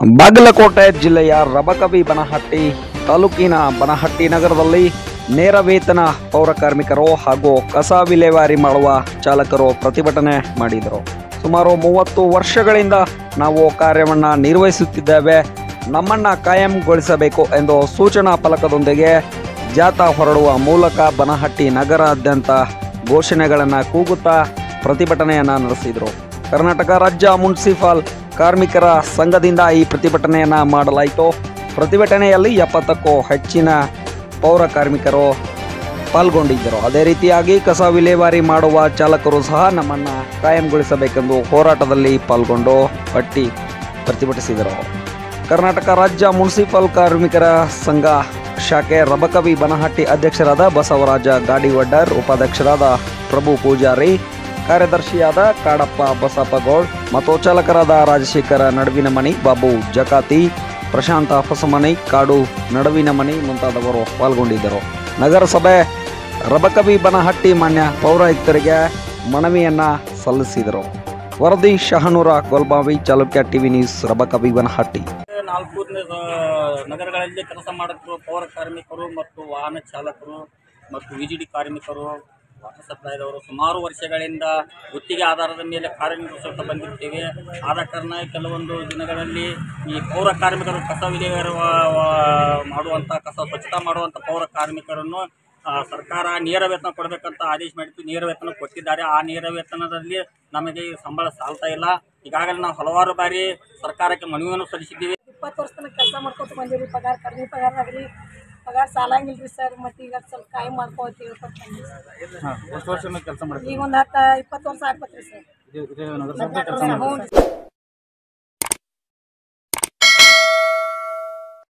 ಬಾಗಲಕೋಟೆ ಜಿಲ್ಲೆಯ ರಬಕವಿ ಬನಹಟ್ಟಿ ತಾಲೂಕಿನ ಬನಹಟ್ಟಿ ನಗರದಲ್ಲಿ ನೇರ ವೇತನ ಪೌರ ಕಾರ್ಮಿಕರು ಹಾಗೂ ಕಸ ವಿಲೇವಾರಿ ಮಾಡುವ ಚಾಲಕರು ಪ್ರತಿಭಟನೆ ಮಾಡಿದರು ಸುಮಾರು ಮೂವತ್ತು ವರ್ಷಗಳಿಂದ ನಾವು ಕಾರ್ಯವನ್ನು ನಿರ್ವಹಿಸುತ್ತಿದ್ದೇವೆ ನಮ್ಮನ್ನು ಕಾಯಂಗೊಳಿಸಬೇಕು ಎಂದು ಸೂಚನಾ ಫಲಕದೊಂದಿಗೆ ಜಾಥಾ ಹೊರಡುವ ಮೂಲಕ ಬನಹಟ್ಟಿ ನಗರಾದ್ಯಂತ ಘೋಷಣೆಗಳನ್ನು ಕೂಗುತ್ತಾ ಪ್ರತಿಭಟನೆಯನ್ನು ನಡೆಸಿದರು ಕರ್ನಾಟಕ ರಾಜ್ಯ ಮುನ್ಸಿಪಲ್ ಕಾರ್ಮಿಕರ ಸಂಘದಿಂದ ಈ ಪ್ರತಿಭಟನೆಯನ್ನು ಮಾಡಲಾಯಿತು ಪ್ರತಿಭಟನೆಯಲ್ಲಿ ಎಪ್ಪತ್ತಕ್ಕೂ ಹೆಚ್ಚಿನ ಪೌರ ಕಾರ್ಮಿಕರು ಪಾಲ್ಗೊಂಡಿದ್ದರು ಅದೇ ರೀತಿಯಾಗಿ ಕಸ ವಿಲೇವಾರಿ ಮಾಡುವ ಚಾಲಕರು ಸಹ ನಮ್ಮನ್ನು ಕಾಯಂಗೊಳಿಸಬೇಕೆಂದು ಹೋರಾಟದಲ್ಲಿ ಪಾಲ್ಗೊಂಡು ಪಟ್ಟಿ ಪ್ರತಿಭಟಿಸಿದರು ಕರ್ನಾಟಕ ರಾಜ್ಯ ಮುನ್ಸಿಪಲ್ ಕಾರ್ಮಿಕರ ಸಂಘ ಶಾಖೆ ರಬಕವಿ ಬನಹಟ್ಟಿ ಅಧ್ಯಕ್ಷರಾದ ಬಸವರಾಜ ಗಾಡಿವಡ್ಡರ್ ಉಪಾಧ್ಯಕ್ಷರಾದ ಪ್ರಭು ಪೂಜಾರಿ ಕಾರ್ಯದರ್ಶಿಯಾದ ಕಾಡಪ್ಪ ಬಸಪ್ಪಗೌಡ್ ಮತ್ತು ಚಾಲಕರಾದ ರಾಜಶೇಖರ ನಡುವಿನಮನಿ ಬಾಬು ಜಕಾತಿ ಪ್ರಶಾಂತ ಹೊಸಮನಿ ಕಾಡು ನಡುವಿನಮನಿ ಮುಂತಾದವರು ಪಾಲ್ಗೊಂಡಿದ್ದರು ನಗರಸಭೆ ರಬಕವಿ ಬನಹಟ್ಟಿ ಮಾನ್ಯ ಪೌರಾಯುಕ್ತರಿಗೆ ಮನವಿಯನ್ನ ಸಲ್ಲಿಸಿದರು ವರದಿ ಶಹನೂರ ಗೋಲ್ಬಾವಿ ಚಾಲುಕ್ಯ ಟಿವಿ ನ್ಯೂಸ್ ರಬಕವಿ ಬನಹಟ್ಟಿ ನಾಲ್ಕು ನ- ನಗರಗಳಲ್ಲಿ ಕೆಲಸ ಮಾಡುತ್ತಿರುವ ಪೌರ ಕಾರ್ಮಿಕರು ಮತ್ತು ವಾಹನ ಚಾಲಕರು ಮತ್ತು ವಿಜಿಡಿ ಕಾರ್ಮಿಕರು ವಾಟರ್ ಸಪ್ಲೈದವರು ಸುಮಾರು ವರ್ಷಗಳಿಂದ ಗುತ್ತಿಗೆ ಆಧಾರದ ಮೇಲೆ ಕಾರ್ಯನಿರ್ವಹಿಸುತ್ತಾ ಬಂದಿದ್ದೇವೆ ಆದ ಕಾರಣ ಕೆಲವೊಂದು ದಿನಗಳಲ್ಲಿ ಈ ಪೌರ ಕಾರ್ಮಿಕರು ಕಸ ವಿಲೇವಾರಿ ವ- ವ- ಮಾಡುವಂಥ ಕಸ ಸ್ವಚ್ಛತಾ ಮಾಡುವಂಥ ಪೌರ ಕಾರ್ಮಿಕರನ್ನು ಆ, ಸರ್ಕಾರ ನೇರ ವೇತನ ಕೊಡಬೇಕಂತ ಆದೇಶ ಮಾಡಿತ್ತು ನೇರ ವೇತನ ಕೊಟ್ಟಿದ್ದಾರೆ ಆ ನೇರ ವೇತನದಲ್ಲಿ ನಮಗೆ ಈ ಸಂಬಳ ಸಾಲ್ತಾ ಇಲ್ಲ ಈಗಾಗಲೇ ನಾವು ಹಲವಾರು ಬಾರಿ ಸರ್ಕಾರಕ್ಕೆ ಮನವಿಯನ್ನು ಸಲ್ಲಿಸಿದ್ದೀವಿ ಇಪ್ಪತ್ತು ವರ್ಷ ತನಕ ಕೆಲಸ ಮಾಡ್ಕೊತ ಬಂದಿರಿ ಪಗಾರ ಕಡಿಮೆ ಪಗಾರದಾಗ ರೀ ಪಗಾರ ಸಾಲಂಗಿಲ್ಲ ರೀ ಸರ್ ಮತ್ತು ಈಗ ಸ್ವಲ್ಪ ಕಾಯಂ ಮಾಡ್ಕೋತೀವಿ ಎಷ್ಟು ವರ್ಷ ಕೆಲಸ ಈಗ ಒಂದು ಹತ್ತು ಇಪ್ಪತ್ತು ವರ್ಷ ಆಗ್ಬೇಕ್ರಿ ಸರ್ ಮಾಡಿದ್ದೀವಿ ಹ್ಞೂ